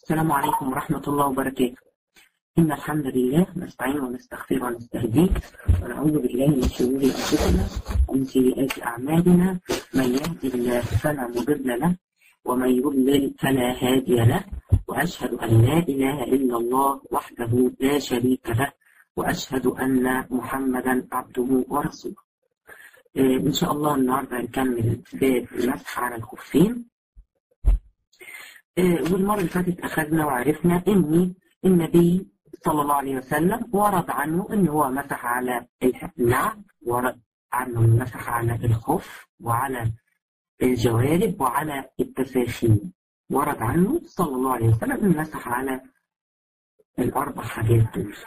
السلام عليكم ورحمة الله وبركاته إن الحمد لله نستعين ونستغفر ونستهديه ونعوذ بالله من شرور أنفسنا ومن سيئات أعمالنا من يهدي الله فلا مضل له ومن يضلل فلا هادي له وأشهد أن لا إله إلا الله وحده لا شريك له وأشهد أن محمدا عبده ورسوله آه، إن شاء الله النهاردة نكمل باب المسح على الخفين آه، والمرة اللي فاتت أخذنا وعرفنا إن النبي صلى الله عليه وسلم ورد عنه إن هو مسح على النعل ورد عنه إنه مسح على الخف وعلى الجوارب وعلى التساخين ورد عنه صلى الله عليه وسلم إنه مسح على الأربع حاجات دول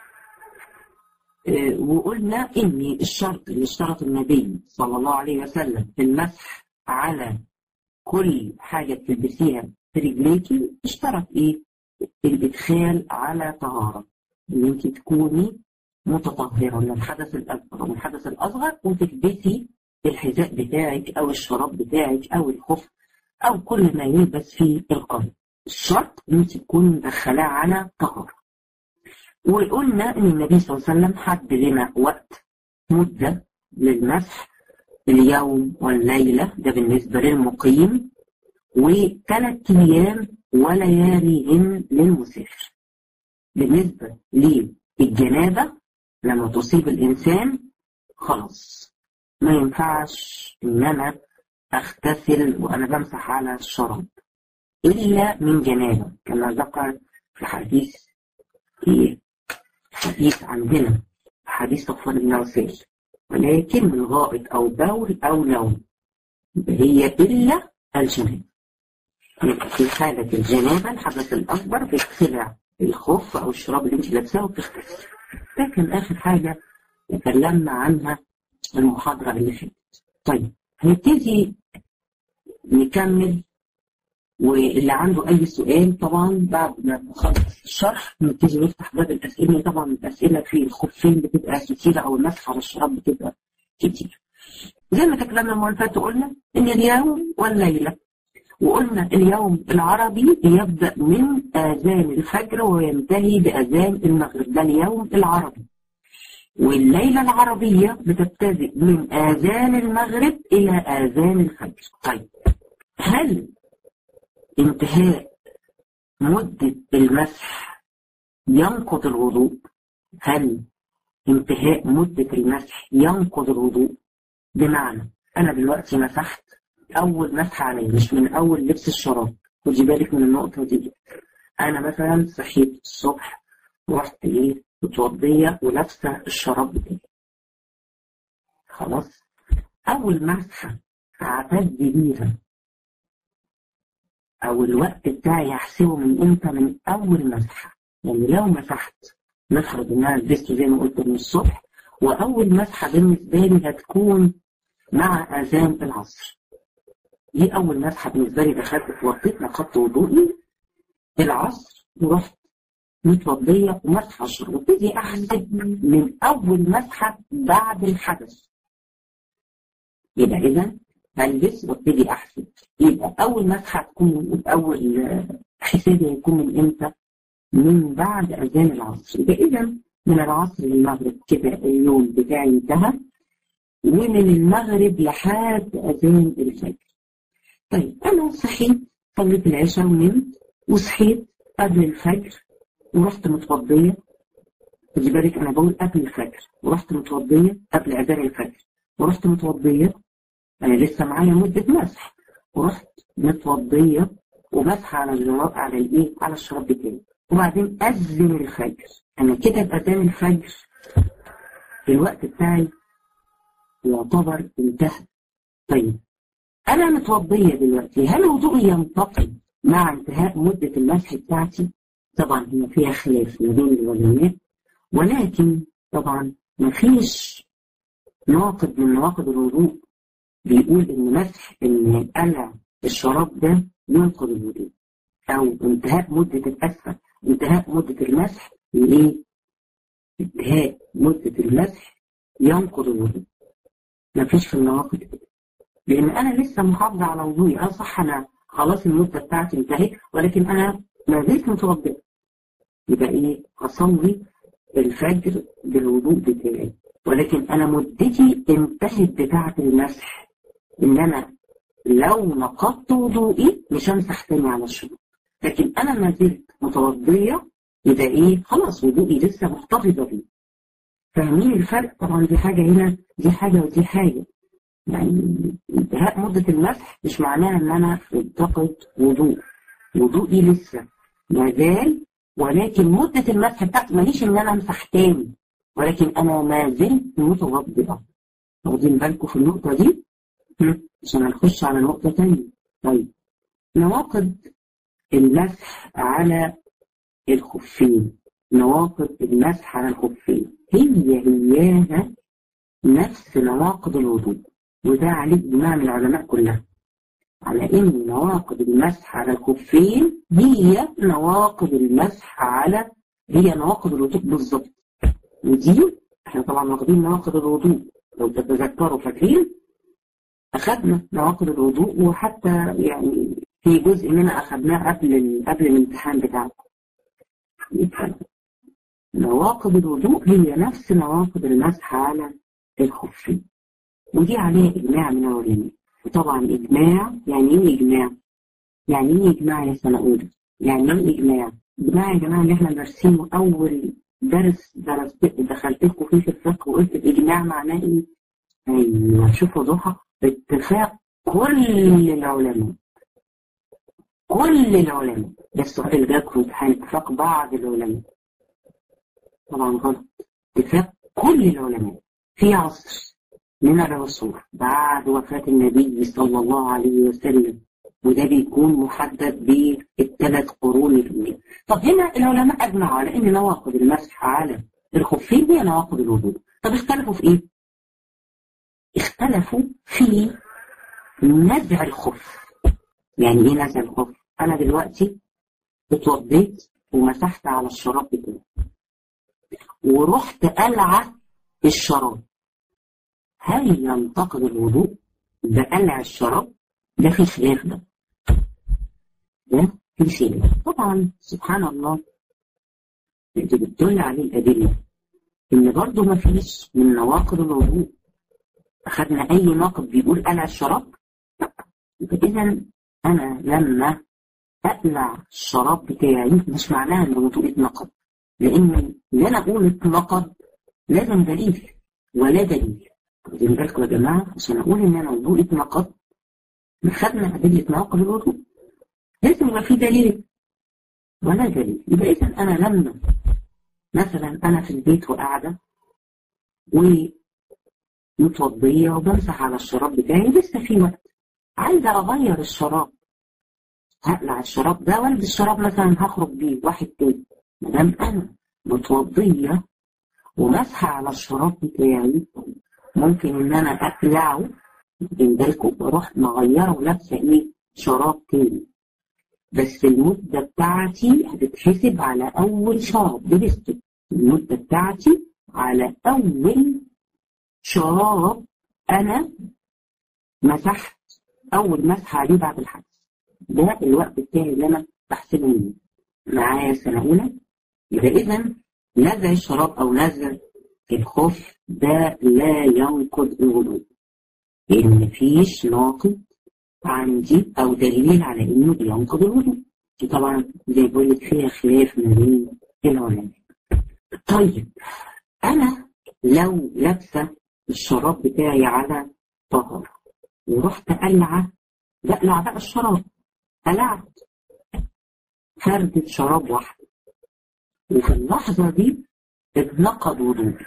آه، وقلنا إن الشرط اللي اشترط النبي صلى الله عليه وسلم في المسح على كل حاجة تلبسيها في رجليكي اشترط ايه؟ الادخال على طهارة ان انت تكوني متطهرة من الحدث الاكبر ومن الحدث الاصغر وتلبسي الحذاء بتاعك او الشراب بتاعك او الخف او كل ما يلبس في القلب الشرط ان انت تكوني مدخلاه على طهارة وقلنا ان النبي صلى الله عليه وسلم حد لنا وقت مدة للمسح اليوم والليلة ده بالنسبة للمقيم وثلاث أيام ولياليهن للمسافر بالنسبة للجنابة لما تصيب الإنسان خلاص ما ينفعش إن أنا أغتسل وأنا بمسح على الشراب إلا من جنابة كما ذكر في حديث في حديث عندنا حديث صفوان بن عسير ولكن من غائط أو بول أو نوم هي إلا الجنابة يبقى في حالة الجنابة الحدث الأكبر بيتخلع الخف أو الشراب اللي أنت لابساه وبتغتسل. ده كان آخر حاجة تكلمنا عنها المحاضرة اللي فاتت. طيب هنبتدي نكمل واللي عنده أي سؤال طبعا بعد ما نخلص الشرح نبتدي نفتح باب الأسئلة طبعا الأسئلة في الخفين بتبقى كتيرة أو المسح على الشراب بتبقى كتير. زي ما تكلمنا المرة اللي فاتت قلنا إن اليوم والليلة وقلنا اليوم العربي يبدأ من آذان الفجر وينتهي بأذان المغرب ده اليوم العربي والليلة العربية بتبتدئ من آذان المغرب إلى آذان الفجر طيب هل انتهاء مدة المسح ينقض الوضوء هل انتهاء مدة المسح ينقض الوضوء بمعنى أنا دلوقتي مسحت أول مسح عليه مش من أول لبس الشراب خدي بالك من النقطة دي أنا مثلا صحيت الصبح ورحت إيه متوضية ولابسة الشراب بتاعي خلاص أول مسحة هعتد بيها أو الوقت بتاعي هحسبه من إمتى من أول مسحة يعني لو مسحت نفرض إن أنا لبسته زي ما قلت من الصبح وأول مسحة بالنسبة لي هتكون مع أذان العصر دي أول مسحة بالنسبة لي دخلت اتوضيت نقضت وضوئي العصر ورحت متوضية ومسحة الشرب وابتدي أحسب من أول مسحة بعد الحدث يبقى إذا هلبس وابتدي أحسب يبقى أول مسحة تكون أول حسابي هيكون من إمتى؟ من بعد أذان العصر يبقى إذا من العصر للمغرب كده اليوم بتاعي انتهى ومن المغرب لحد أذان الفجر طيب أنا صحيت صليت العشاء ونمت وصحيت قبل الفجر ورحت متوضية خدي بالك أنا بقول قبل الفجر ورحت متوضية قبل أذان الفجر ورحت متوضية أنا لسه معايا مدة مسح ورحت متوضية ومسح على الجراب على الإيه؟ على الشراب بتاعي وبعدين أذن الفجر أنا كده بأذان الفجر الوقت بتاعي يعتبر انتهى طيب أنا متوضية دلوقتي هل وضوئي ينتقل مع انتهاء مدة المسح بتاعتي؟ طبعا هي فيها خلاف ما بين العلماء ولكن طبعا ما فيش ناقض من نواقض الوضوء بيقول إن مسح إن قلع الشراب ده ينقض الوضوء أو انتهاء مدة الأسفل انتهاء مدة المسح لإيه؟ انتهاء مدة المسح ينقض الوضوء ما فيش في النواقض كده لأن أنا لسه محافظة على وضوئي أه صح أنا خلاص المدة بتاعتي انتهت ولكن أنا ما زلت متوضئ يبقى ايه اصلي الفجر بالوضوء بتاعي ولكن انا مدتي انتهت بتاعة المسح ان انا لو نقضت وضوئي مش همسح تاني على الشروط لكن انا ما زلت متوضية يبقى ايه خلاص وضوئي لسه محتفظة بيه فاهمين الفرق طبعا دي حاجة هنا دي حاجة ودي حاجة يعني انتهاء مدة المسح مش معناها ان انا انتقد وضوء وضوئي لسه ما زال ولكن مدة المسح بتاعتي ماليش ان انا امسح تاني ولكن انا ما زلت متوضئة واخدين بالكم في النقطة دي عشان هنخش على نقطة تانية طيب نواقض المسح على الخفين نواقض المسح على الخفين هي هياها نفس نواقض الوضوء وده عليه إجماع من العلماء كلها على إن نواقض المسح على الخفين هي نواقض المسح على هي نواقض الوضوء بالظبط ودي احنا طبعا واخدين نواقض الوضوء لو تتذكروا فاكرين أخذنا نواقض الوضوء وحتى يعني في جزء منها أخذناه قبل قبل الامتحان بتاعكم نواقض الوضوء هي نفس نواقض المسح على الخفين ودي عليها إجماع من العلماء وطبعا إجماع يعني إيه إجماع؟ يعني إيه إجماع يا سنة أولى؟ يعني إيه إجماع؟ إجماع يا جماعة اللي إحنا دارسينه أول درس درست دخلت لكم فيه في الفقه وقلت الإجماع معناه إيه؟ أيوه شوفوا ضحى اتفاق كل العلماء كل العلماء ده السؤال اللي جاك في امتحان اتفاق بعض العلماء طبعا غلط اتفاق كل العلماء في عصر من العصور بعد وفاة النبي صلى الله عليه وسلم وده بيكون محدد بالثلاث قرون الأولى طب هنا العلماء أجمعوا على إن نواقض المسح على الخفين هي نواقض الوضوء طب اختلفوا في إيه؟ اختلفوا في نزع الخف يعني ايه نزع الخف انا دلوقتي اتوضيت ومسحت على الشراب بتاعي ورحت قلع الشراب هل ينتقد الوضوء بقلع الشراب ده في خلاف ده ده في خلاف طبعا سبحان الله اللي بتدل عليه الأدلة إن برضه ما فيش من نواقض الوضوء أخذنا أي ناقض بيقول قلع الشراب إذا أنا لما أقلع الشراب بتاعي مش معناها إن وضوء اتنقض لأن اللي أنا أقول اتنقض لازم دليل ولا دليل واخدين بالكم يا جماعة عشان أقول إن أنا وضوء اتنقض خدنا أدلة نواقض الوضوء لازم يبقى في دليل ولا دليل يبقى إذا أنا لما مثلا أنا في البيت وقاعدة و متوضية وبمسح على الشراب بتاعي لسه في وقت عايزة أغير الشراب هقلع الشراب ده والبس الشراب مثلا هخرج بيه واحد تاني مادام أنا متوضية ومسحة على الشراب بتاعي ممكن إن أنا أقلعه من بالكم وأروح مغيره ولابسة إيه شراب تاني بس المدة بتاعتي هتتحسب على أول شراب لبسته المدة بتاعتي على أول شراب أنا مسحت أول مسحة عليه بعد الحدث ده الوقت بتاعي اللي أنا بحسبه منه معايا سنة أولى يبقى إذا نزع الشراب أو نزع الخف ده لا ينقض الوضوء لأن مفيش ناقض عندي أو دليل على إنه بينقض الوضوء دي طبعا زي بقول لك فيها خلاف ما بين العلماء طيب أنا لو لابسة الشراب بتاعي على طهر ورحت قلعة بقلع بقى الشراب قلعت فردة شراب واحدة وفي اللحظة دي اتنقض وضوء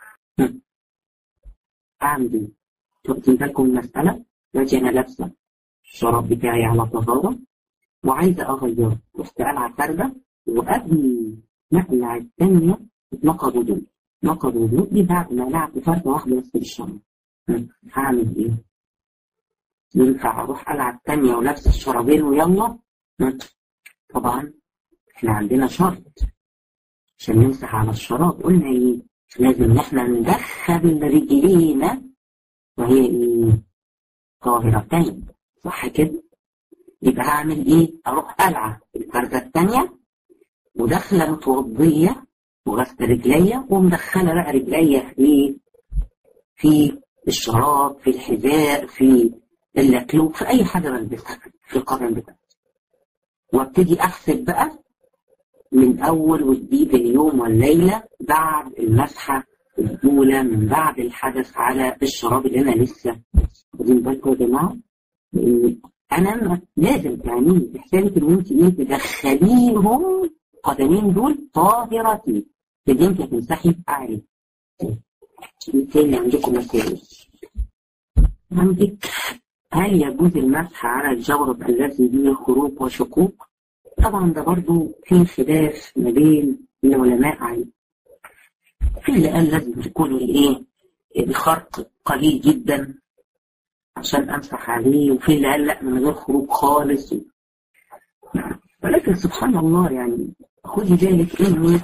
أعمل إيه؟ واخدين بالكم المسألة؟ دلوقتي أنا لابسة الشراب بتاعي على طهارة وعايزة أغيره رحت قلعة فردة وقبل ما أقلع الثانية اتنقض وضوء نقض وضوئي بعد ما لعب فردة واحدة بس بالشراب هعمل ايه؟ ينفع اروح العب تانية ولابس الشرابين ويلا؟ طبعا احنا عندنا شرط عشان نمسح على الشراب قلنا ايه؟ لازم ان احنا ندخل رجلينا وهي ايه؟ طاهرتين صح كده؟ يبقى هعمل ايه؟ اروح قلعه الفرده الثانيه وداخله متوضيه وغسل رجليا ومدخله بقى رجليا في في الشراب في الحذاء في اللكلوك في اي حاجه بلبسها في القدم بتاعتي وابتدي احسب بقى من اول وجديد اليوم والليله بعد المسحه الاولى من بعد الحدث على الشراب اللي انا لسه واخدين بالكم يا جماعه لان انا لازم تعملي بحسابك ان انت ايه تدخليهم القدمين دول طاهرتين كده انت هتمسحي عليه تاني عندكم مسائل عندك هل يجوز المسح على الجورب الذي به خروق وشقوق؟ طبعا ده برضو في خلاف ما بين العلماء عليه. في اللي قال لازم يكون الايه؟ الخرق قليل جدا عشان امسح عليه وفي اللي قال لا من غير خروج خالص ولكن سبحان الله يعني خدي بالك ان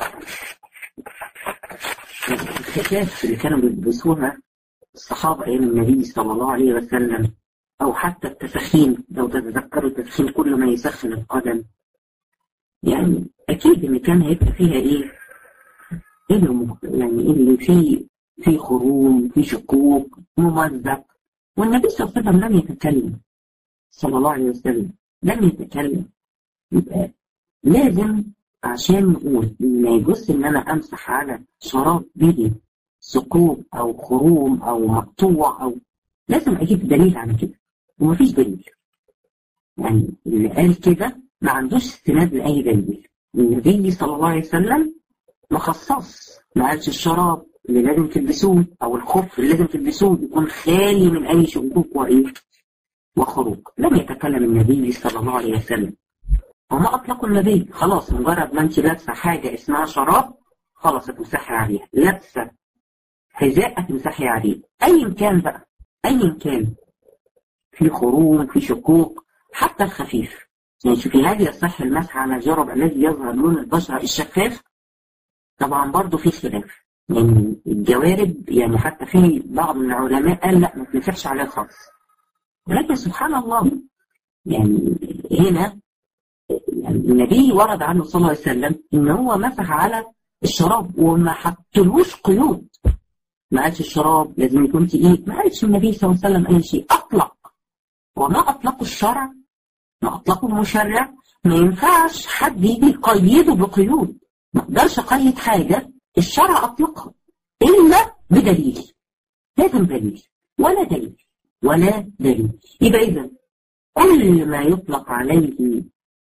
الخفاف اللي كانوا بيلبسوها الصحابة أيام النبي صلى الله عليه وسلم أو حتى التسخين لو تتذكروا التسخين كل ما يسخن القدم يعني أكيد إن كان هيبقى فيها إيه؟ إيه اللي يعني اللي فيه في خروم في شكوك ممزق والنبي صلى الله عليه وسلم لم يتكلم صلى الله عليه وسلم لم يتكلم يبقى لازم عشان نقول ما يجوز ان انا امسح على شراب به ثقوب او خروم او مقطوع او لازم اجيب دليل على كده ومفيش دليل يعني اللي قال كده ما عندوش استناد لاي دليل النبي صلى الله عليه وسلم ما خصص ما قالش الشراب اللي لازم تلبسوه او الخف اللي لازم تلبسوه يكون خالي من اي شكوك وايه وخروج لم يتكلم النبي صلى الله عليه وسلم وما أطلقوا النبي خلاص مجرد ما أنت لابسة حاجة اسمها شراب خلاص هتمسحي عليها لابسة حذاء هتمسحي عليه أيا كان بقى أيا كان في خروم في شكوك حتى الخفيف يعني شوفي هل يصح المسح على الجرب الذي يظهر لون البشرة الشفاف طبعا برضه في خلاف يعني الجوارب يعني حتى في بعض من العلماء قال لا ما تمسحش عليها خالص ولكن سبحان الله يعني هنا يعني النبي ورد عنه صلى الله عليه وسلم ان هو مسح على الشراب وما حطلوش قيود ما قالش الشراب لازم يكون تقيل ما قالش النبي صلى الله عليه وسلم اي شيء اطلق وما اطلقه الشرع ما اطلقه المشرع ما ينفعش حد يجي يقيده بقيود ما اقدرش اقيد حاجه الشرع اطلقها الا بدليل لازم دليل ولا دليل ولا دليل يبقى اذا كل ما يطلق عليه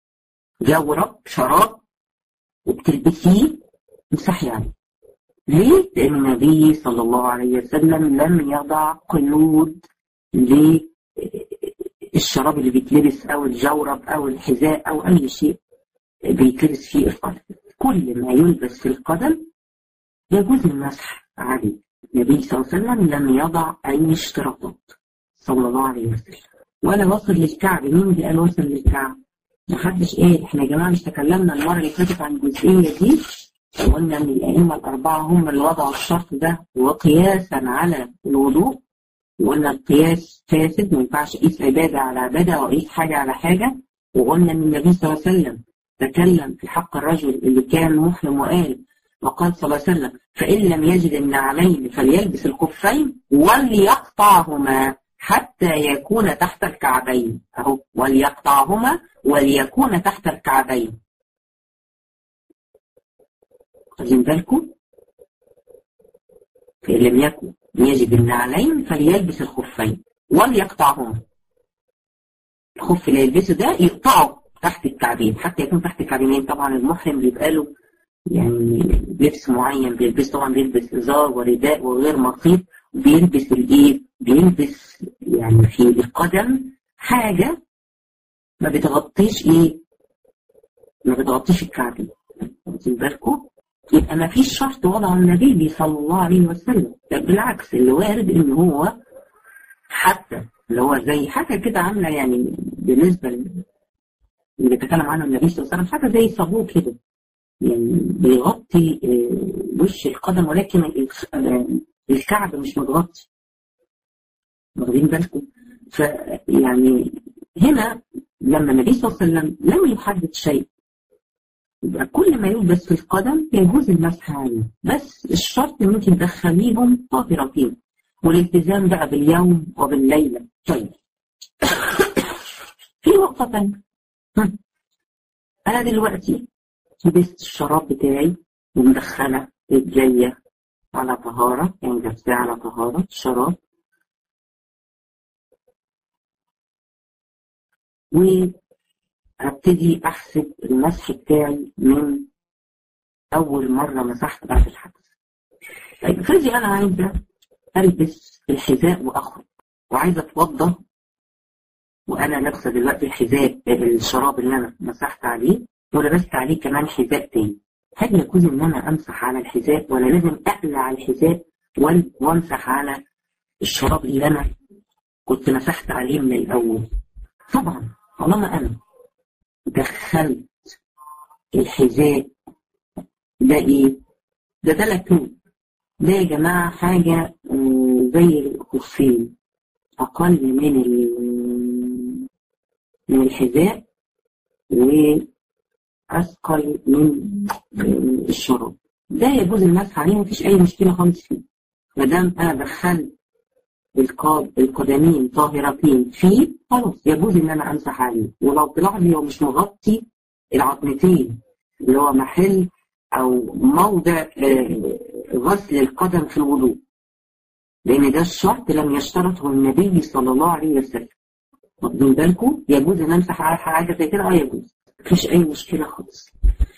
جورب شراب وبتلبسيه امسحي عليه ليه؟ لأن النبي صلى الله عليه وسلم لم يضع قيود للشراب اللي بيتلبس أو الجورب أو الحذاء أو أي شيء بيتلبس فيه القدم كل ما يلبس في القدم يجوز المسح عليه النبي صلى الله عليه وسلم لم يضع أي اشتراطات صلى الله عليه وسلم ولا وصل للكعب مين اللي قال وصل للكعب؟ محدش قال احنا يا جماعه مش تكلمنا المره اللي فاتت عن الجزئيه دي وقلنا ان الائمه الاربعه هم اللي وضعوا الشرط ده وقياسا على الوضوء وقلنا القياس فاسد ما ينفعش اقيس عباده على عباده او اقيس حاجه على حاجه وقلنا ان النبي صلى الله عليه وسلم تكلم في حق الرجل اللي كان محرم وقال وقال صلى الله عليه وسلم فان لم يجد النعلين فليلبس الخفين وليقطعهما حتى يكون تحت الكعبين اهو وليقطعهما وليكون تحت الكعبين واخدين بالكم فإن لم يكن يجد النعلين فليلبس الخفين وليقطعهما الخف اللي يلبسه ده يقطعه تحت الكعبين حتى يكون تحت الكعبين طبعا المحرم بيبقى له يعني لبس معين بيلبس طبعا بيلبس ازار ورداء وغير مخيط بيلبس الايه بيلبس يعني في القدم حاجه ما بتغطيش ايه ما بتغطيش الكعبين واخدين بالكم يبقى ما فيش شرط وضعه النبي صلى الله عليه وسلم بالعكس اللي وارد ان هو حتى اللي هو زي حاجه كده عامله يعني بالنسبه اللي بيتكلم عنه النبي صلى الله عليه وسلم حاجه زي صابون كده يعني بيغطي وش القدم ولكن الكعب مش متغطي واخدين بالكم فيعني هنا لما النبي صلى الله عليه وسلم لم يحدد شيء يبقى كل ما يلبس في القدم يجوز المسح عليه بس الشرط ان انت تدخليهم طاهرتين والالتزام بقى باليوم وبالليله طيب في نقطه ثانيه انا دلوقتي لبست الشراب بتاعي ومدخله رجليا على طهاره يعني لابساه على طهاره الشراب وهبتدي احسب المسح بتاعي من اول مره مسحت بعد الحدث طيب افرضي انا عايزه البس الحذاء واخرج وعايزه اتوضى وانا لابسه دلوقتي الحذاء الشراب اللي انا مسحت عليه ولبست عليه كمان حذاء تاني هل يجوز ان انا امسح على الحذاء ولا لازم اقلع الحذاء وامسح على الشراب اللي انا كنت مسحت عليه من الاول طبعا طالما انا دخلت الحذاء ده ايه ده ده لكن ده يا جماعة حاجة زي الخفين أقل من من الحذاء وأثقل من الشراب ده يجوز المسح عليه مفيش أي مشكلة خالص فيه ما دام أنا دخلت القدمين طاهرتين فيه خلاص يجوز إن أنا أمسح عليه ولو تلاحظي هو مش مغطي العظمتين اللي هو محل أو موضع غسل القدم في الوضوء لأن ده الشرط لم يشترطه النبي صلى الله عليه وسلم واخدين بالكم يجوز ان امسح على حاجه زي كده اه يجوز مفيش اي مشكله خالص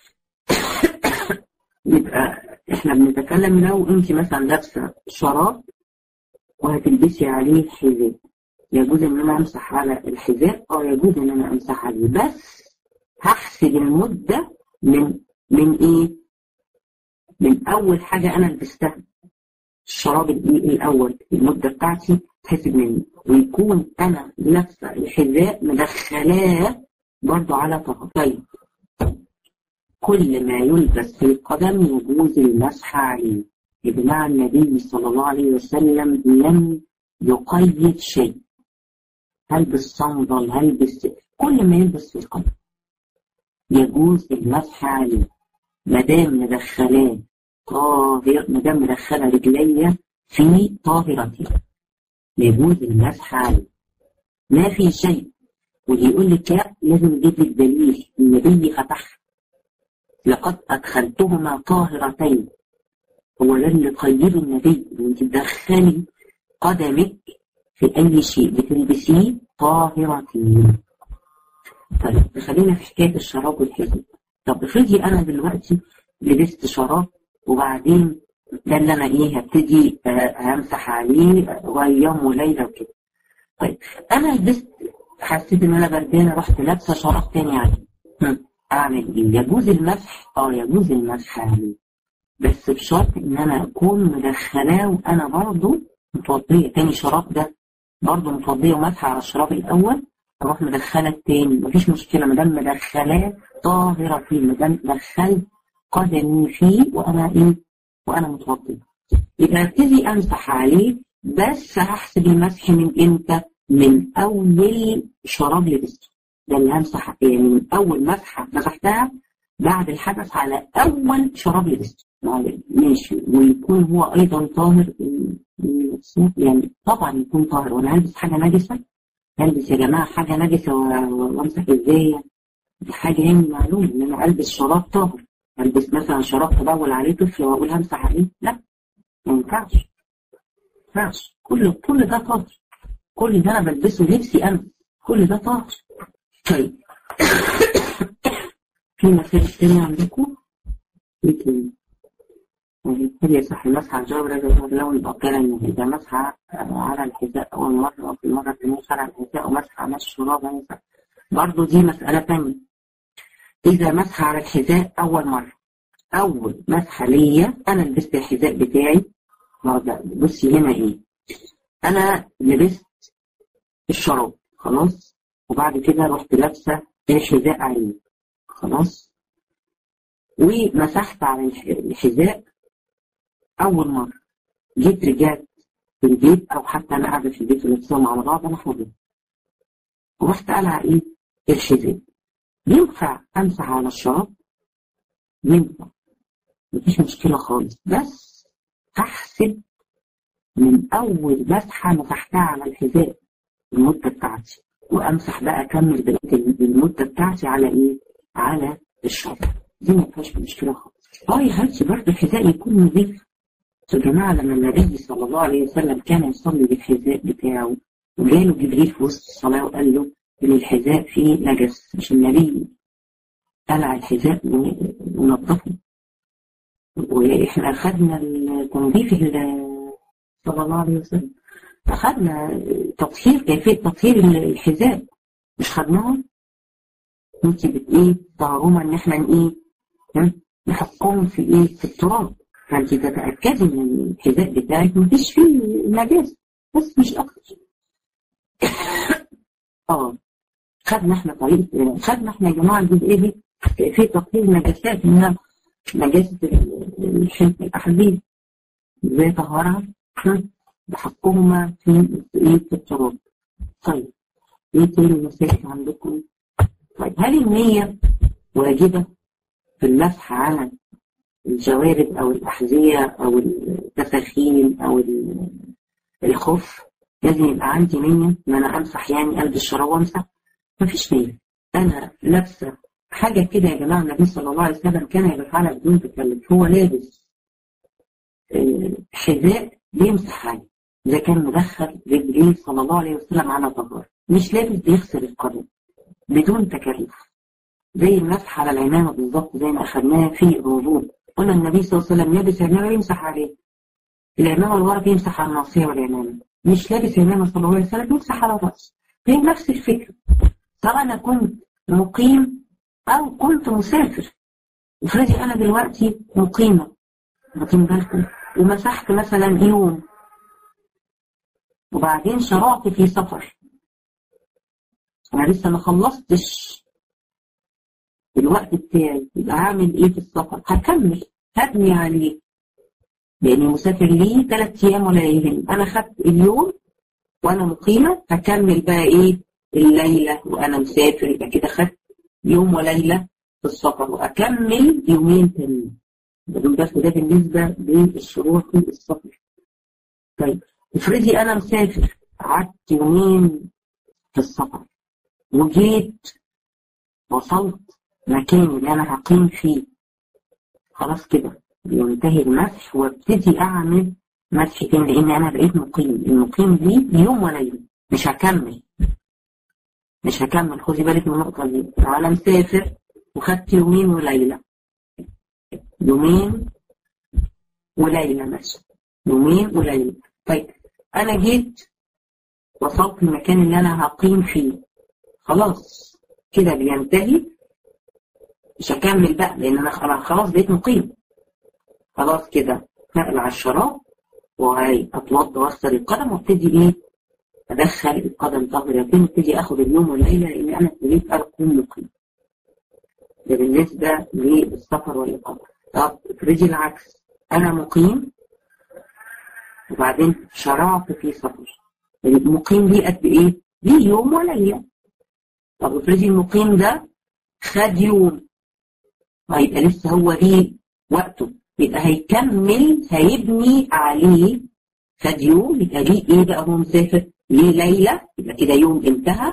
يبقى احنا بنتكلم لو انت مثلا لابسه شراب وهتلبسي عليه حذاء يجوز ان انا امسح على الحذاء اه يجوز ان انا امسح عليه بس هحسب المده من من ايه من اول حاجه انا لبستها الشراب الاول المده بتاعتي تحسب مني ويكون انا لابسه الحذاء مدخلاه برضه على طهر طيب كل ما يلبس في القدم يجوز المسح عليه بمعنى النبي صلى الله عليه وسلم لم يقيد شيء هلبس صندل هلبس كل ما يلبس في القدم يجوز المسح عليه ما دام مدخلاه طاهر ما دام مدخله رجليا في طاهرتي يجوز المسح عليه ما في شيء واللي يقول لك لا لازم يجيب لك دليل النبي فتح لقد ادخلتهما طاهرتين هو لن يقيد النبي ان تدخلي قدمك في اي شيء بتلبسيه طاهرتين طيب خلينا في حكايه الشراب والحزب طب افرضي انا دلوقتي لبست شراب وبعدين ده اللي انا ايه هبتدي همسح عليه وايام وليله وكده طيب انا لبست حسيت ان انا بردانه رحت لابسه شراب تاني عليه اعمل ايه يجوز المسح اه يجوز المسح عليه بس بشرط ان انا اكون مدخلاه وانا برضه متوضيه تاني شراب ده برضه متوضيه ومسح على الشراب الاول اروح مدخله التاني مفيش مشكله ما دام مدخلاه طاهره فيه ما دام دخلت قدمي فيه وانا ايه وانا متوضيه يبقى ابتدي امسح عليه بس هحسب المسح من امتى؟ من اول شراب لبسته ده اللي همسح يعني من اول مسحه مسحتها بعد الحدث على اول شراب لبسته ماشي ويكون هو ايضا طاهر يعني طبعا يكون طاهر وانا هلبس حاجه نجسه هلبس يا جماعه حاجه نجسه وامسح ازاي دي حاجه يعني معلومه ان انا البس شراب طاهر البس مثلا شراب تبول عليه طفل واقول همسح عليه لا ما ينفعش ما ينفعش كل كل ده طاهر كل ده انا بلبسه لبسي انا كل ده طاهر طيب في مسائل تانية عندكم؟ ايه تاني؟ هل يصح المسح على الجواب رجل لو يبقى انه اذا مسح على الحذاء اول مرة وفي المرة الثانية على الحذاء ومسح على الشراب برضه دي مسألة تانية إذا مسح على الحذاء أول مرة أول مسحة ليا أنا لبست الحذاء بتاعي بصي هنا إيه أنا لبست الشراب خلاص وبعد كده رحت لابسة الحذاء عليه خلاص ومسحت على الحذاء أول مرة جيت رجعت في البيت أو حتى أنا قاعدة في البيت ولبسهم على بعض أنا حاضر ورحت قلع إيه الحذاء ينفع امسح على الشراب ينفع مفيش مشكلة خالص بس هحسب من أول مسحة مسحتها على الحذاء المدة بتاعتي وأمسح بقى أكمل بقية المدة بتاعتي على إيه؟ على الشرب دي ما فيهاش مشكلة خالص اه يا حبيبتي برضه الحذاء يكون نظيف يا جماعة لما النبي صلى الله عليه وسلم كان يصلي بالحذاء بتاعه وجاله جبريل في وسط الصلاة وقال له إن الحذاء فيه نجس مش النبي قلع الحذاء ونظفه واحنا اخذنا التنظيف صلى الله عليه وسلم اخذنا تطهير كيفيه تطهير الحذاء مش خدناها انت بت ايه طهروما ان احنا ايه نحطهم في ايه في التراب فانت تتاكدي ان الحذاء بتاعك مفيش فيه نجاسه بس مش اكتر اه خدنا احنا طريقه خدنا احنا يا جماعه الجزئيه دي كيفيه تطهير النجاسات منها نجاسة الأحاديث ازاي طهرها بحقهما في في التراب طيب ايه تاني المسائل عندكم طيب هل النية واجبة في المسح على الجوارب أو الأحذية أو التفاخين أو الخف لازم يبقى عندي نية إن أنا أمسح يعني قلب الشراب وأمسح مفيش نية أنا لابسة حاجة كده يا جماعة النبي صلى الله عليه وسلم كان يفعلها بدون تكلف هو لابس حذاء بيمسح عليه إذا كان مدخل رجليه صلى الله عليه وسلم على ظهره مش لابس بيغسل القدم بدون تكلف زي المسح على العمامة بالظبط زي ما أخذناها في الوضوء قلنا النبي صلى الله عليه وسلم لابس عمامة يمسح عليه العمامة الورق يمسح على الناصية والعمامة مش لابس عمامة صلى الله عليه وسلم يمسح على الرأس هي نفس الفكرة طبعا أنا كنت مقيم أو كنت مسافر افرضي أنا دلوقتي مقيمة واخدين بالكم ومسحت مثلا يوم وبعدين شرعت في سفر أنا لسه ما خلصتش الوقت بتاعي يبقى هعمل إيه في السفر؟ هكمل هبني عليه لأني مسافر ليه ثلاث أيام ولا يهم أنا خدت اليوم وأنا مقيمة هكمل بقى إيه الليلة وأنا مسافر يبقى كده خدت يوم وليلة في السفر وأكمل يومين تانيين بدون بس ده بالنسبة للشروع في السفر طيب افرضي أنا مسافر قعدت يومين في السفر وجيت وصلت مكان اللي أنا هقيم فيه خلاص كده بينتهي المسح وابتدي أعمل مسح تاني لأن أنا بقيت مقيم المقيم دي يوم وليلة مش هكمل مش هكمل خدي بالك من النقطة دي أنا مسافر وخدت يومين وليلة يومين وليلة ماشي يومين وليلة طيب أنا جيت وصلت المكان اللي أنا هقيم فيه خلاص كده بينتهي مش هكمل بقى لأن أنا خلاص بقيت مقيم خلاص كده هقلع الشراب وهي أتوضى وأغسل القدم وابتدي إيه أدخل القدم طاهرتين ابتدي آخد اليوم والليلة لأن أنا ابتديت أكون مقيم ده بالنسبة للسفر والإقامة طب افرضي العكس أنا مقيم وبعدين شرعت في سفر المقيم دي قد إيه؟ دي يوم وليلة طب افرضي المقيم ده خد يوم هيبقى لسه هو ليه وقته يبقى هيكمل هيبني عليه خد يوم يبقى ليه ايه بقى هو مسافر ليه ليلة يبقى كده يوم انتهى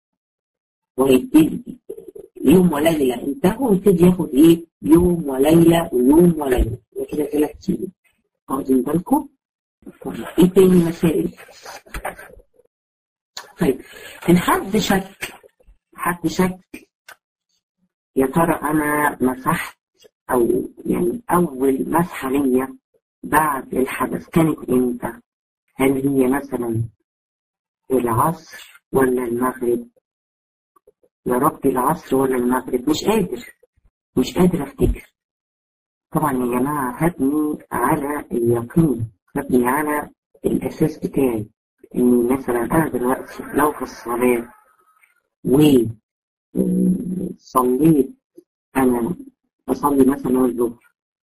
وهيبتدي يوم وليلة انتهوا ويبتدي ياخد ايه يوم وليلة ويوم وليلة وكده ثلاث ايام واخدين بالكم ايه تاني مسائل طيب ان حد شك حد شك يا ترى انا مسحت او يعني اول مسحة ليا بعد الحدث كانت امتى هل هي مثلا العصر ولا المغرب يا رب العصر ولا المغرب مش قادر مش قادر افتكر طبعا يا جماعة هبني على اليقين هبني على الأساس بتاعي إني مثلا أنا دلوقتي لو في الصلاة وصليت أنا بصلي مثلا الظهر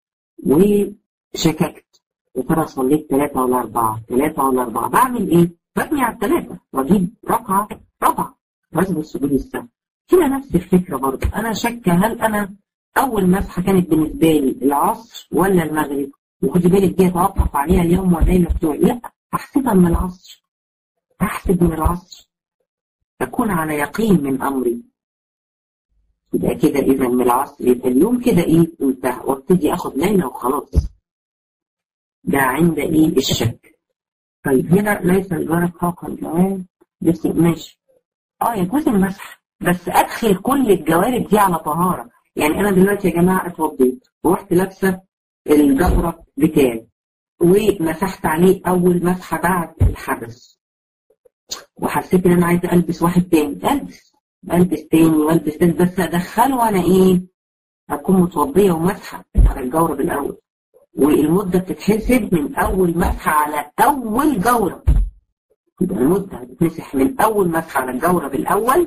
وشككت يا ترى صليت ثلاثة ولا أربعة ثلاثة ولا أربعة بعمل إيه؟ ببني على الثلاثة وأجيب ركعة ركعة واثبت سجود السهو هنا نفس الفكرة برضه أنا شاكة هل أنا أول مسحة كانت بالنسبة لي العصر ولا المغرب وخدي بالك دي اتوقف عليها اليوم والليلة بتوعي لا أحسبها من العصر أحسب من العصر أكون على يقين من أمري يبقى كده إذا من العصر يبقى اليوم كده إيه انتهى وابتدي آخد ليلة وخلاص ده عند إيه الشك طيب هنا ليس الجرب فوق الجواب بس ماشي اه يجوز المسح بس ادخل كل الجوارب دي على طهاره يعني انا دلوقتي يا جماعه اتوضيت ورحت لابسه الجبره بتاعي ومسحت عليه اول مسحه بعد الحدث وحسيت ان انا عايزه البس واحد تاني البس البس تاني والبس تاني بس ادخله وانا ايه اكون متوضيه ومسحه على الجورب الاول والمده بتتحسب من اول مسحه على اول جوره يبقى المده هتتمسح من اول مسحه على الجورب الاول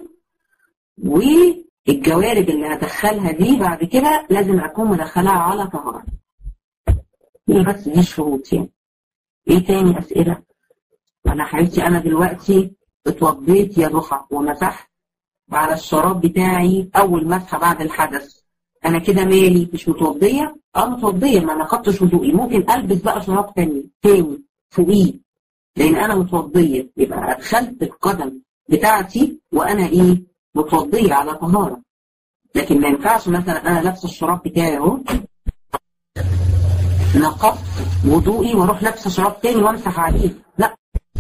والجوارب اللي هدخلها دي بعد كده لازم اكون مدخلها على طهاره هي بس دي شروط يعني ايه تاني اسئله انا حبيبتي انا دلوقتي اتوضيت يا ضحى ومسحت على الشراب بتاعي اول مسحه بعد الحدث انا كده مالي مش متوضيه اه متوضيه ما انا خدتش وضوئي ممكن البس بقى شراب تاني تاني فوقيه لان انا متوضيه يبقى ادخلت القدم بتاعتي وانا ايه متوضيه على طهاره لكن ما ينفعش مثلا انا لابسه الشراب بتاعي اهو نقضت وضوئي واروح لابسه شراب تاني وامسح عليه لا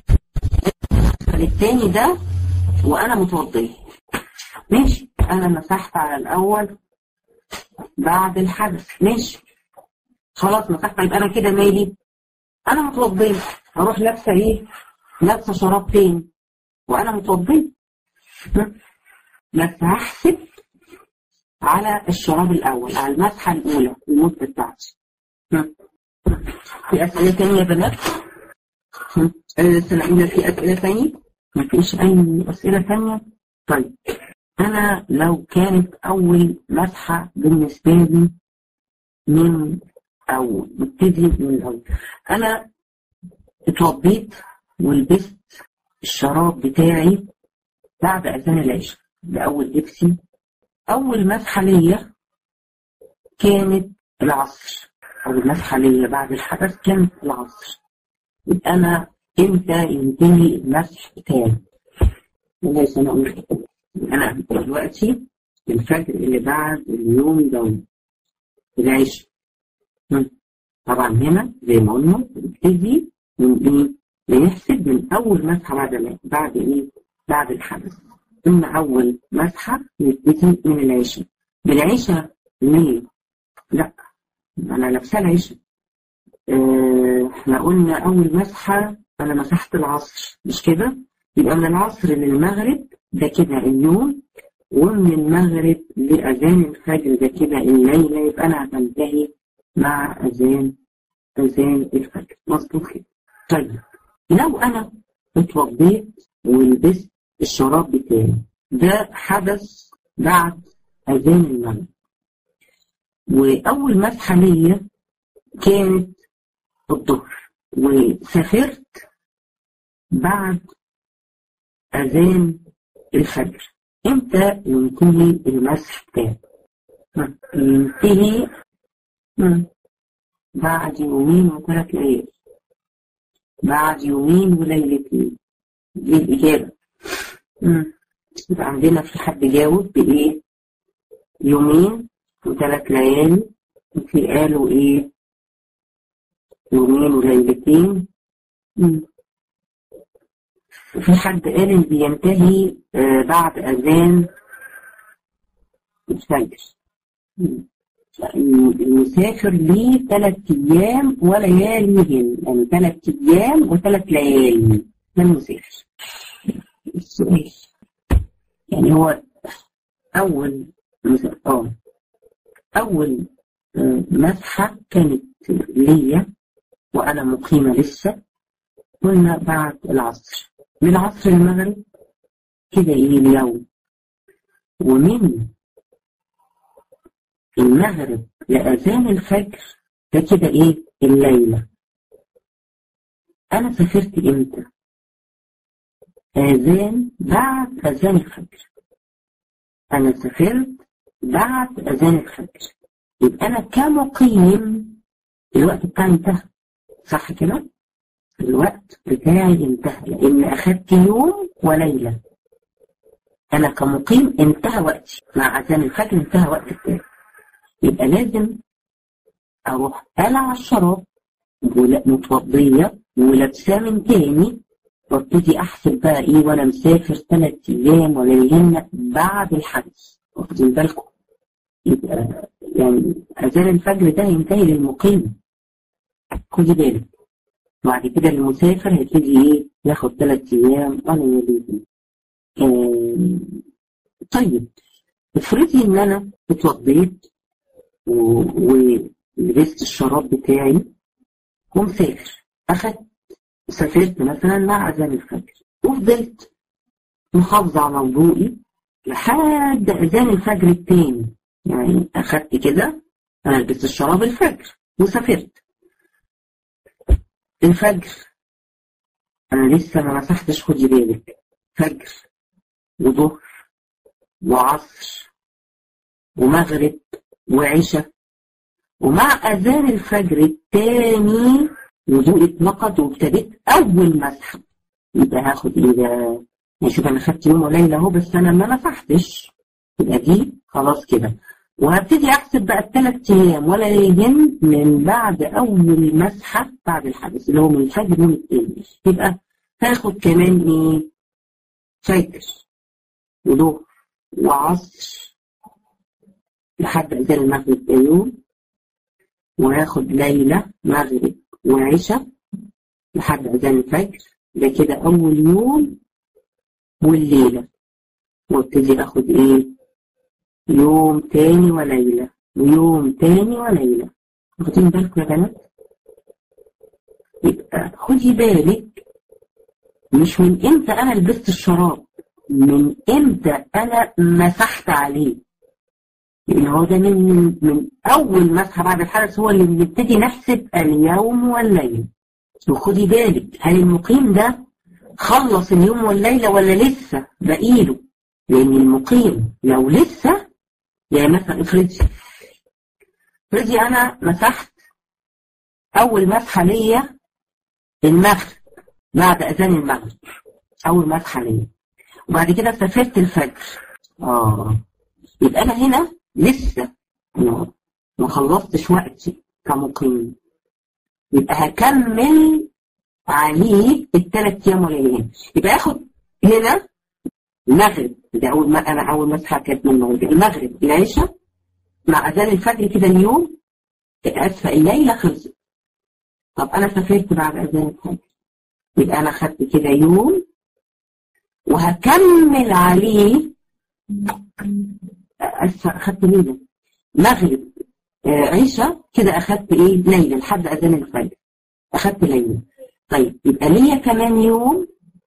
التاني ده وانا متوضيه ماشي انا مسحت على الاول بعد الحدث ماشي خلاص مسحت يبقى انا كده مالي انا متوضيه اروح لابسه ايه لابسه شراب تاني وانا متوضيه بس هحسب على الشراب الاول على المسحه الاولى المده بتاعتي في اسئله تانية يا بنات سنقول في اسئله تانية مفيش اي اسئله تانية طيب انا لو كانت اول مسحه بالنسبه لي من او نبتدي من الاول انا اتوضيت ولبست الشراب بتاعي بعد اذان العشاء باول لبسي اول مسحه ليا كانت العصر اول مسحه ليا بعد الحدث كانت العصر يبقى انا امتى ينتهي المسح بتاعي ليس انا اقول انا دلوقتي الفجر اللي بعد اليوم ده العشاء طبعا هنا زي ما قلنا بنبتدي من ايه؟ بنحسب من اول مسحه بعد بعد ايه؟ بعد الحدث ثم اول مسحه نبتدي من العشاء بالعشاء ليه؟ لا انا لابسه العشاء اه احنا قلنا اول مسحه انا مسحت العصر مش كده؟ يبقى من العصر للمغرب ده كده اليوم ومن المغرب لأذان الفجر ده كده الليلة يبقى أنا هتنتهي مع أذان أذان الفجر مظبوط كده طيب لو أنا اتوضيت ولبست الشراب بتاعي ده حدث بعد أذان المغرب وأول مسحة ليا كانت الظهر وسافرت بعد أذان الفجر امتى ينتهي المسح بتاعي ينتهي بعد يومين وثلاث ليالي بعد يومين وليلتين دي الإجابة يبقى عندنا في حد جاوب بإيه يومين وثلاث ليالي وفي قالوا إيه يومين وليلتين وفي حد قال إن بينتهي آه بعد أذان الفجر المسافر ليه ثلاث أيام ولياليهن يعني ثلاث أيام وثلاث ليالي ده المسافر السؤال يعني هو أول اه أول مسحة كانت ليا وأنا مقيمة لسه قلنا بعد العصر من العصر للمغرب كده إيه اليوم ومن المغرب لأذان الفجر ده كده إيه الليلة أنا سافرت إمتى؟ آذان بعد أذان الفجر أنا سافرت بعد أذان الفجر يبقى أنا كمقيم الوقت بتاعي انتهى صح كده؟ الوقت بتاعي انتهى لأن أخدت يوم وليلة أنا كمقيم انتهى وقتي مع أذان الفجر انتهى وقت بتاعي يبقى لازم أروح قلع الشراب متوضية ولابساه من تاني وابتدي أحسب بقى إيه وأنا مسافر ثلاث أيام وليلين بعد الحدث واخدين بالكم يبقى يعني أذان الفجر ده ينتهي للمقيم خدي بالك بعد كده المسافر هيبتدي إيه ياخد ثلاث أيام وليلين آه طيب افرضي إن أنا اتوضيت ولبست الشراب بتاعي ومسافر أخدت سافرت مثلا مع أذان الفجر وفضلت محافظة على وضوئي لحد أذان الفجر التاني يعني أخدت كده أنا لبست الشراب الفجر وسافرت الفجر أنا لسه ما مسحتش خدي بالك فجر وظهر وعصر ومغرب وعشاء ومع أذان الفجر التاني وضوء اتنقض وابتديت أول مسحة يبقى هاخد إيه ده؟ نشوف أنا خدت يوم وليلة أهو بس أنا ما مسحتش يبقى دي خلاص كده وهبتدي أحسب بقى الثلاث أيام ولا ليلين من بعد أول مسحة بعد الحدث اللي هو من الفجر يوم التاني يبقى هاخد كمان إيه؟ فجر وظهر وعصر لحد أذان المغرب ده يوم وهاخد ليلة مغرب وعشاء لحد أذان الفجر ده كده أول يوم والليلة وابتدي أخد إيه يوم تاني وليلة ويوم تاني وليلة واخدين بالكم يا بنات يبقى خدي بالك مش من امتى انا لبست الشراب من امتى انا مسحت عليه لان هو ده من من اول مسحه بعد الحدث هو اللي بنبتدي نحسب اليوم والليل وخدي بالك هل المقيم ده خلص اليوم والليله ولا لسه باقيله لان المقيم لو لسه يعني مثلا افرضي افرضي انا مسحت اول مسحه ليا المغرب بعد اذان المغرب اول مسحه ليا وبعد كده سافرت الفجر اه يبقى انا هنا لسه ما خلصتش وقتي كمقيم يبقى هكمل عليه الثلاث ايام ولياليين يبقى اخد هنا المغرب ده اول ما انا اول مسحه كانت من المغرب المغرب العشاء مع اذان الفجر كده اليوم اسفه الليله خلصت طب انا سافرت بعد اذان الفجر يبقى انا خدت كده يوم وهكمل عليه أخدت ليلة مغرب عشاء كده أخدت إيه ليلة لحد أذان الفجر أخدت ليلة طيب يبقى ليا كمان يوم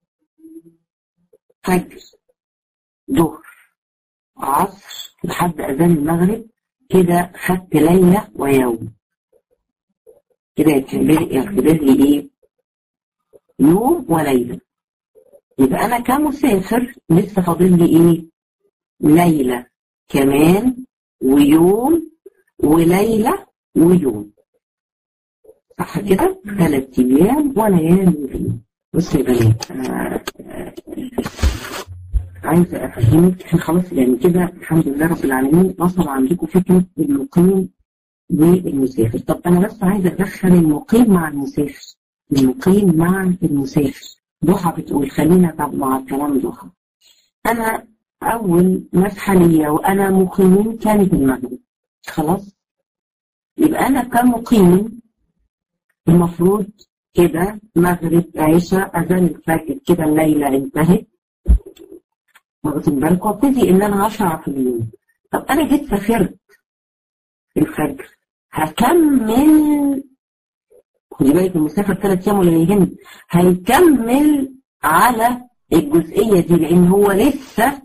فجر ظهر عصر لحد أذان المغرب كده خدت ليلة ويوم كده يعتبر لي إيه يوم وليلة يبقى أنا كمسافر لسه فاضل لي إيه ليلة كمان ويوم وليلة ويوم صح كده؟ ثلاث أيام وليالي ويوم بصوا يا بنات أنا عايزة أفهمك إحنا خلاص يعني كده الحمد لله رب العالمين وصل عندكم فكرة المقيم والمسافر طب أنا بس عايزة أدخل المقيم مع المسافر المقيم مع المسافر ضحى بتقول خلينا طب مع الكلام ضحى أنا أول مسحة ليا وأنا مقيم كانت المغرب خلاص يبقى أنا كمقيم المفروض كده مغرب عشاء أذان الفجر كده الليلة انتهت واخدين بالكم وابتدي إن أنا هشرع في اليوم طب أنا جيت سافرت الفجر هكمل خدي بالك المسافر ثلاث أيام ولا يهم هيكمل على الجزئية دي لأن هو لسه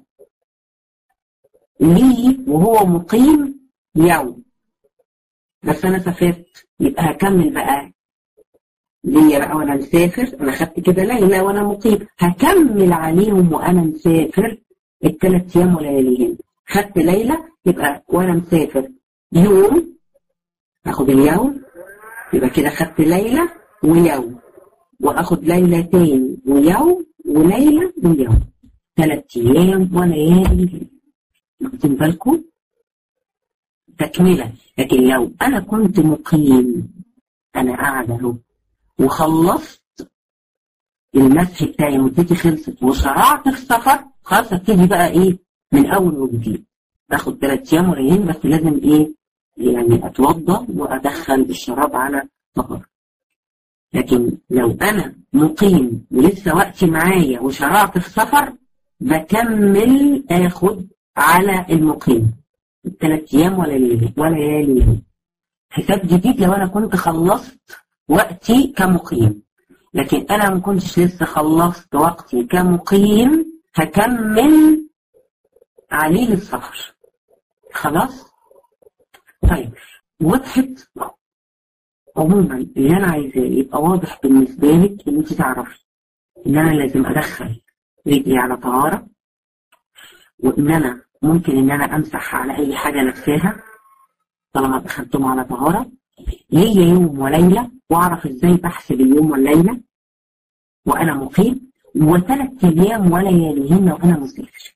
ليه وهو مقيم يوم بس انا سافرت يبقى هكمل بقى ليا بقى وانا مسافر انا خدت كده ليله وانا مقيم هكمل عليهم وانا مسافر الثلاث ايام ولياليهم خدت ليلة يبقى وأنا مسافر يوم أخد اليوم يبقى كده خدت ليلة ويوم وأخد ليلة تاني ويوم وليلة ويوم ثلاث أيام وليالي واخدين بالكم تكملة لكن لو أنا كنت مقيم أنا قاعدة أهو وخلصت المسح بتاعي مدتي خلصت وشرعت في السفر خلاص ابتدي بقى إيه من أول وجديد باخد ثلاث أيام وليالين بس لازم إيه يعني أتوضأ وأدخل الشراب على طهر لكن لو أنا مقيم ولسه وقتي معايا وشرعت في سفر بكمل آخد على المقيم الثلاث أيام ولا ليلة ولا ليالي حساب جديد لو أنا كنت خلصت وقتي كمقيم لكن أنا ما كنتش لسه خلصت وقتي كمقيم هكمل عليه للسفر خلاص طيب وضحت عموما اللي انا عايزاه يبقى واضح بالنسبه لك ان انت تعرفي ان انا لازم ادخل رجلي على طهاره وان انا ممكن ان انا امسح على اي حاجه نفسها طالما دخلتهم على طهاره ليا يوم وليله واعرف ازاي بحسب اليوم والليله وانا مقيم وثلاث ايام ولياليهن وانا مسافر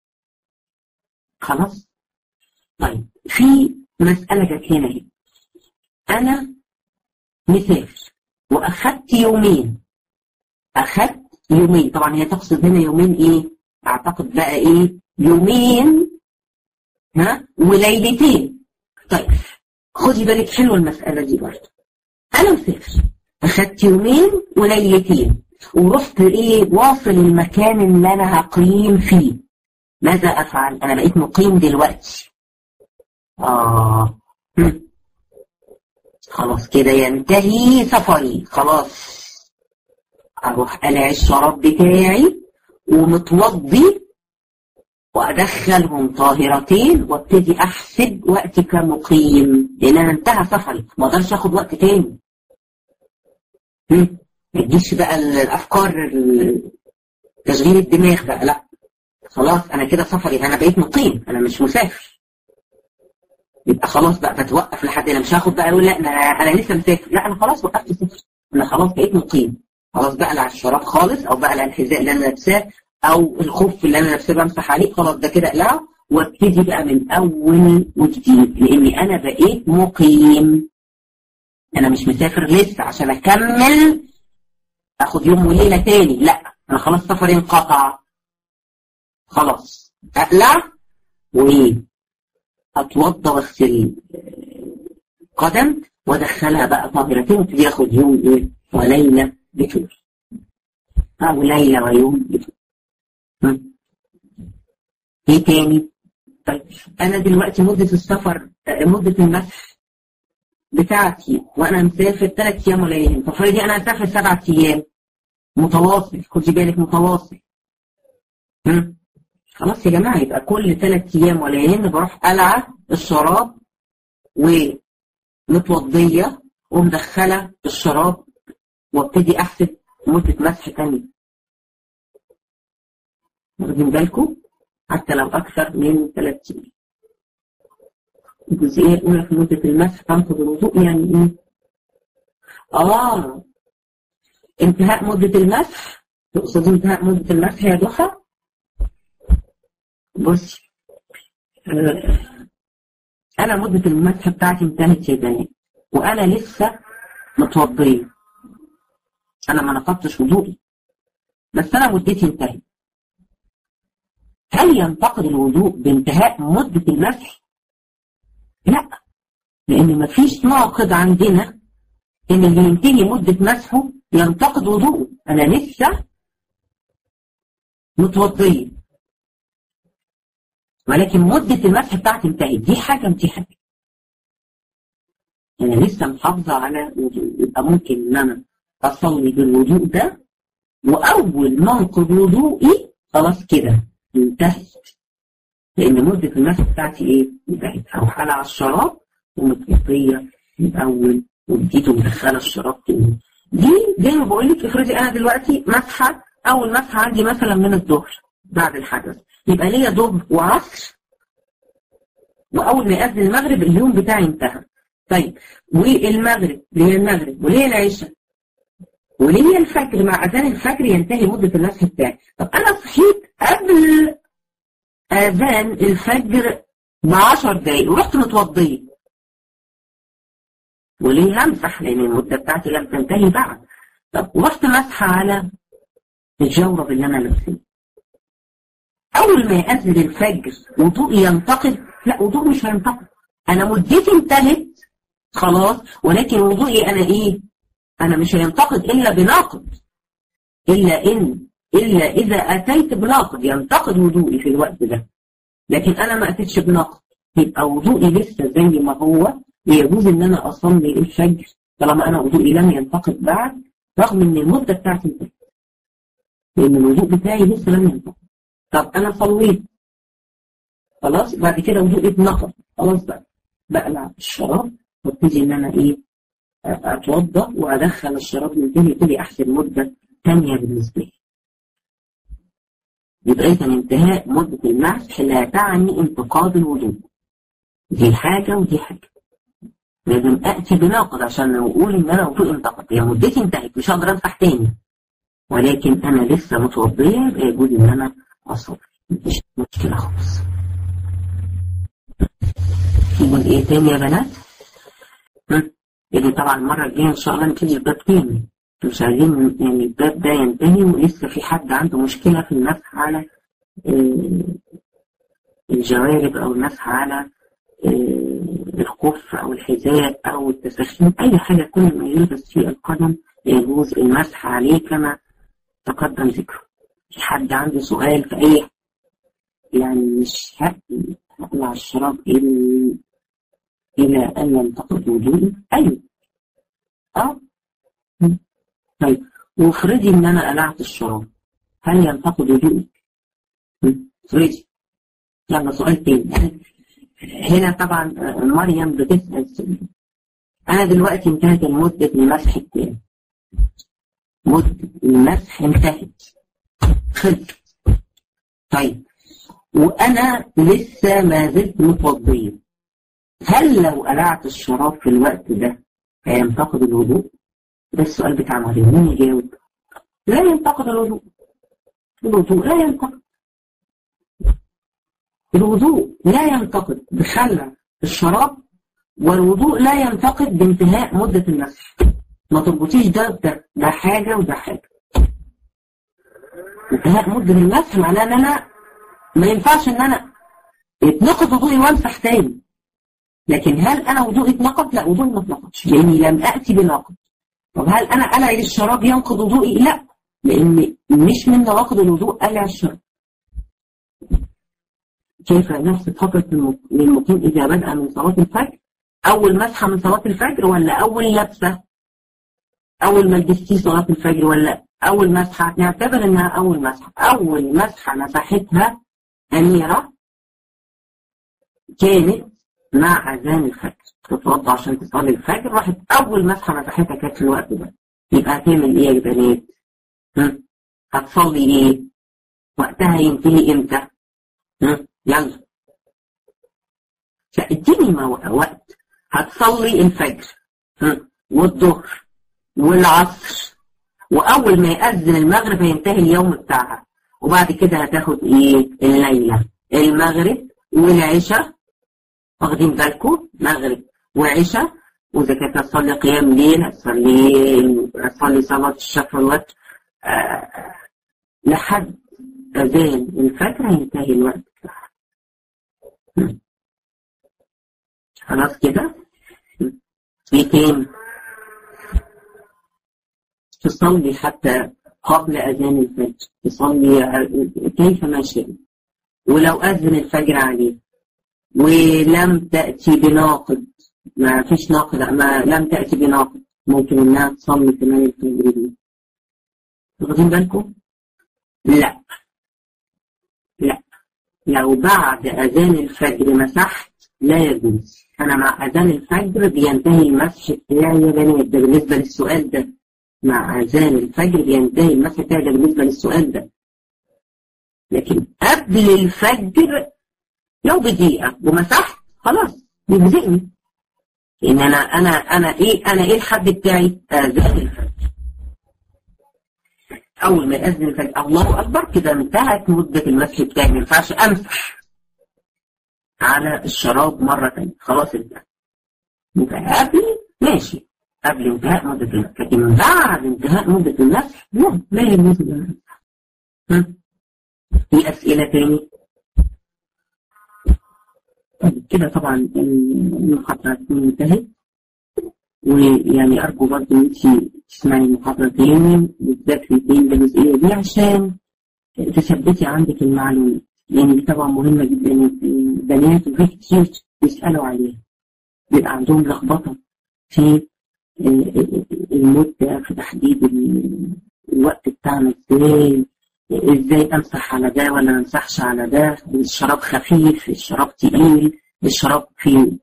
خلاص طيب في مساله جت هنا اهي انا مسافر واخدت يومين اخدت يومين طبعا هي تقصد هنا يومين ايه اعتقد بقى ايه يومين ها وليلتين طيب خدي بالك حلوه المساله دي برضه انا مسافر اخدت يومين وليلتين ورحت ايه واصل المكان اللي انا هقيم فيه ماذا افعل انا بقيت مقيم دلوقتي اه هم. خلاص كده ينتهي سفري خلاص اروح قلع الشراب بتاعي ومتوضي وادخلهم طاهرتين وابتدي احسب وقتي كمقيم لان انا انتهى سفري ما اقدرش اخد وقت تاني ما تجيش بقى الافكار تشغيل الدماغ بقى لا خلاص انا كده سفري انا بقيت مقيم انا مش مسافر يبقى خلاص بقى بتوقف لحد انا مش هاخد بقى اقول لا انا انا لسه مسافر لا انا خلاص وقفت سفر انا خلاص بقيت مقيم خلاص بقى لا الشراب خالص او بقى لا الحذاء اللي انا لابساه او الخف اللي انا لابساه بمسح عليه خلاص ده كده اقلعه وابتدي بقى من اول وجديد لاني انا بقيت مقيم انا مش مسافر لسه عشان اكمل اخد يوم وليله تاني لا انا خلاص سفري انقطع خلاص اقلع وايه اتوضى واغسل قدم وادخلها بقى طاهرتين وابتدي اخد يوم ايه وليله بتول او ليله ويوم بتول ايه تاني طيب انا دلوقتي مده السفر مده المسح بتاعتي وانا مسافر ثلاث ايام وليالي ففرضي انا هسافر سبع ايام متواصل خدي بالك متواصل خلاص يا جماعه يبقى كل ثلاث ايام وليالي بروح قلعه الشراب ومتوضيه ومدخله الشراب وابتدي احسب مده مسح ثانيه واخدين بالكم حتى لو اكثر من ثلاث ايام الجزئيه الاولى في مده المسح تنقض الوضوء يعني ايه؟ اه انتهاء مده المسح تقصد انتهاء مده المسح يا ضحى؟ بصي آه. انا مده المسح بتاعتي انتهت يا بنات وانا لسه متوضيه انا ما نقضتش وضوئي بس انا مدتي انتهت هل ينتقد الوضوء بانتهاء مدة المسح؟ لا لأن مفيش ناقض عندنا إن اللي ينتهي مدة مسحه ينتقد وضوءه أنا لسه متوضية ولكن مدة المسح بتاعتي انتهت دي حاجة ودي حاجة أنا لسه محافظة على وضوء يبقى ممكن إن أنا أصلي بالوضوء ده وأول ما أنقض وضوئي خلاص كده انتهت لان مده المسح بتاعتي ايه؟ انتهت اروح على الشراب ومتغطيه من اول وجديد ومدخله الشراب تاني دي زي ما بقول لك افرضي انا دلوقتي مسحه اول مسحه عندي مثلا من الظهر بعد الحدث يبقى ليا ظهر وعصر واول ما يأذن المغرب اليوم بتاعي انتهى طيب والمغرب ليه المغرب وليه العشاء وليه الفجر مع اذان الفجر ينتهي مده المسح بتاعي طب انا صحيت قبل اذان الفجر ب 10 دقايق ورحت متوضيه وليه همسح لان المده بتاعتي لم تنتهي بعد طب ورحت مسح على الجورب اللي انا لابسه اول ما يأذن الفجر وضوء ينتقد لا وضوء مش هينتقد انا مدتي انتهت خلاص ولكن وضوئي انا ايه انا مش هينتقد الا بناقد الا ان الا اذا اتيت بناقد ينتقد وضوئي في الوقت ده لكن انا ما اتيتش بناقد يبقى وضوئي لسه زي ما هو يجوز ان انا اصلي الفجر طالما انا وضوئي لم ينتقد بعد رغم ان المده بتاعتي انتهت لان الوضوء بتاعي لسه لم ينتقد طب انا صليت خلاص بعد كده وضوءي اتنقض خلاص بقى بقلع الشراب وابتدي ان انا ايه اتوضا وادخل الشراب من تاني يبتدي احسن مده ثانيه بالنسبه لي يبقى اذا انتهاء مده المسح لا تعني انتقاد الوضوء دي حاجه ودي حاجه لازم اتي بناقض عشان اقول ان انا وضوء انتقد هي مدتي انتهت مش هقدر امسح تاني ولكن انا لسه متوضيه يبقى يجوز ان انا اصلي مفيش مشكله خالص في جزء تاني يا بنات يعني طبعا المرة الجاية إن شاء الله نبتدي الباب تاني مش عايزين يعني الباب ده ينتهي ولسه في حد عنده مشكلة في المسح على الجوارب أو المسح على الخف أو الحذاء أو التسخين أي حاجة كل ما يلبس في القدم يجوز المسح عليه كما تقدم ذكره في حد عنده سؤال في أي يعني مش هقلع الشراب إلى أن ينتقد وجودي أيوة أه طيب وافرضي إن أنا قلعت الشراب هل ينتقد وجودي؟ افرضي يلا سؤال تاني هنا طبعا مريم بتسأل سؤال أنا دلوقتي انتهت المدة المسح بتاعي مدة المسح انتهت خلصت طيب وأنا لسه ما زلت متوضية هل لو قلعت الشراب في الوقت ده هينتقد الوضوء؟ ده السؤال بتاع مريم مين يجاوب؟ لا ينتقد الوضوء الوضوء لا ينتقد الوضوء لا ينتقد بخلع الشراب والوضوء لا ينتقد بانتهاء مدة المسح ما تربطيش ده ده ده حاجة وده حاجة انتهاء مدة المسح معناه ان انا ما ينفعش ان انا يتنقض وضوئي وامسح تاني لكن هل انا وضوئي اتنقض؟ لا وضوئي ما اتنقضش لاني لم اتي بناقض طب هل انا قلع الشراب ينقض وضوئي؟ لا لان مش من نواقض الوضوء قلع الشراب كيف نفس فترة للمقيم إذا بدأ من صلاة الفجر أول مسحة من صلاة الفجر ولا أول لبسة أول ما لبستيه صلاة الفجر ولا أول مسحة نعتبر إنها أول مسحة أول مسحة مسحتها أميرة كانت مع أذان الفجر تتوضع عشان تصلي الفجر راحت أول مسحة مسحتها كانت في الوقت ده يبقى هتعمل إيه يا بنات؟ هتصلي إيه؟ وقتها ينتهي إمتى؟ يلا فاديني وقت هتصلي الفجر والظهر والعصر واول ما يأذن المغرب هينتهي اليوم بتاعها وبعد كده هتاخد ايه الليله المغرب والعشاء واخدين بالكم مغرب وعشاء واذا كانت هتصلي قيام ليل هتصلي هتصلي صلاه الشفع والوتر آه لحد اذان الفجر هينتهي الوقت بتاعها خلاص كده ايه تاني تصلي حتى قبل اذان الفجر تصلي كيف ما شئت ولو اذن الفجر عليه ولم تأتي بناقض ما فيش ناقض ما لم تأتي بناقض ممكن انها تصلي كمان الفجر دي واخدين بالكم؟ لا لا لو بعد أذان الفجر مسحت لا يجوز أنا مع أذان الفجر بينتهي المسح بتاعي يا بنات ده بالنسبة للسؤال ده مع أذان الفجر بينتهي المسح بتاعي ده بالنسبة للسؤال ده لكن قبل الفجر لو بدقيقة ومسحت خلاص يجزئني ان انا انا انا ايه انا ايه الحد بتاعي اذان الفجر اول ما يأذن الفجر الله اكبر كده انتهت مده المسح بتاعي ما ينفعش امسح على الشراب مره ثانيه خلاص انتهى يبقى قبل ماشي قبل انتهاء مده المسح لكن بعد انتهاء مده المسح لا لا يجوز المسح في اسئله تاني طيب كده طبعا المحاضرة تكون انتهت ويعني أرجو برضه إن أنت تسمعي المحاضرة تاني وتذاكري تاني الجزئية دي عشان تثبتي عندك المعلومات يعني دي طبعا مهمة جدا البنات وفي كتير بيسألوا عليها بيبقى عندهم لخبطة في المدة في تحديد الوقت بتاعنا ازاي ازاي امسح على ده ولا ما امسحش على ده الشراب خفيف الشراب تقيل الشراب في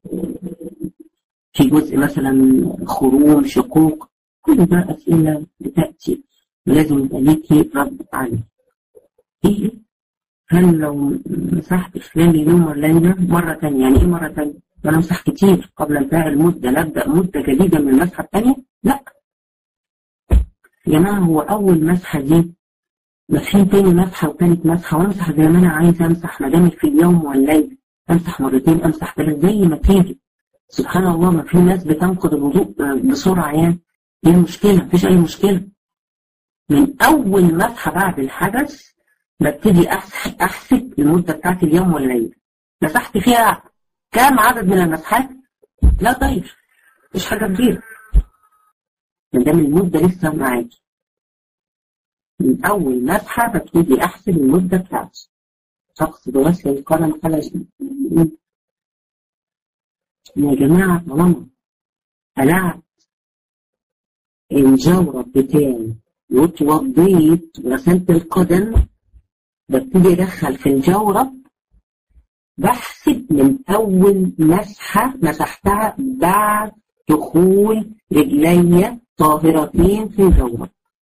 في جزء مثلا خروم شقوق كل ده اسئله بتاتي لازم يبقى ليكي رد عليه ايه هل لو مسحت خلال اليوم والليله مره ثانيه يعني ايه مره ثانيه؟ وانا امسح كتير قبل انتهاء المده نبدا مده جديده من المسحه الثانيه؟ لا يا جماعه هو اول مسحه دي مسحين تاني مسحة وتالت مسحة وامسح زي ما انا عايز امسح ما دام في اليوم والليل امسح مرتين امسح ثلاث زي ما تيجي سبحان الله ما في ناس بتنقض الوضوء بسرعة يعني ايه المشكلة؟ مفيش أي مشكلة من أول مسحة بعد الحدث ببتدي أحسب المدة بتاعت اليوم والليل مسحت فيها كام عدد من المسحات؟ لا طيب مش حاجة كبيرة ما دام المدة لسه معاكي من أول مسحة ببتدي أحسب المدة بتاعتي أقصد غسل القلم على يا جماعة طالما قلعت الجورب بتاعي واتوضيت وغسلت القدم ببتدي أدخل في الجورب بحسب من أول مسحة مسحتها بعد دخول رجلي طاهرتين في الجورب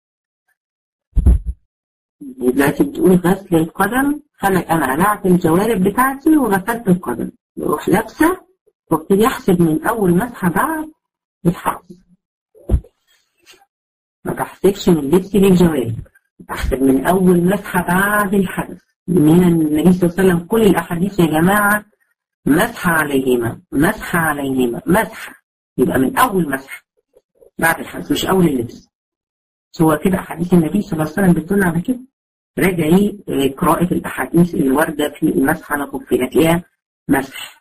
دلوقتي بتقول غسل القدم فانا انا قلعت الجوارب بتاعتي وغسلت القدم بروح لابسه وابتدي احسب من اول مسحه بعد الحفظ ما بحسبش من لبسي للجوارب بحسب من اول مسحه بعد الحدث من النبي صلى الله عليه وسلم كل الاحاديث يا جماعه مسح عليهما مسح عليهما مسح يبقى من اول مسح بعد الحدث مش اول اللبس هو كده احاديث النبي صلى الله عليه وسلم بتدل على كده راجعي قراءة الأحاديث اللي واردة في المسح على الخفين هتلاقيها مسح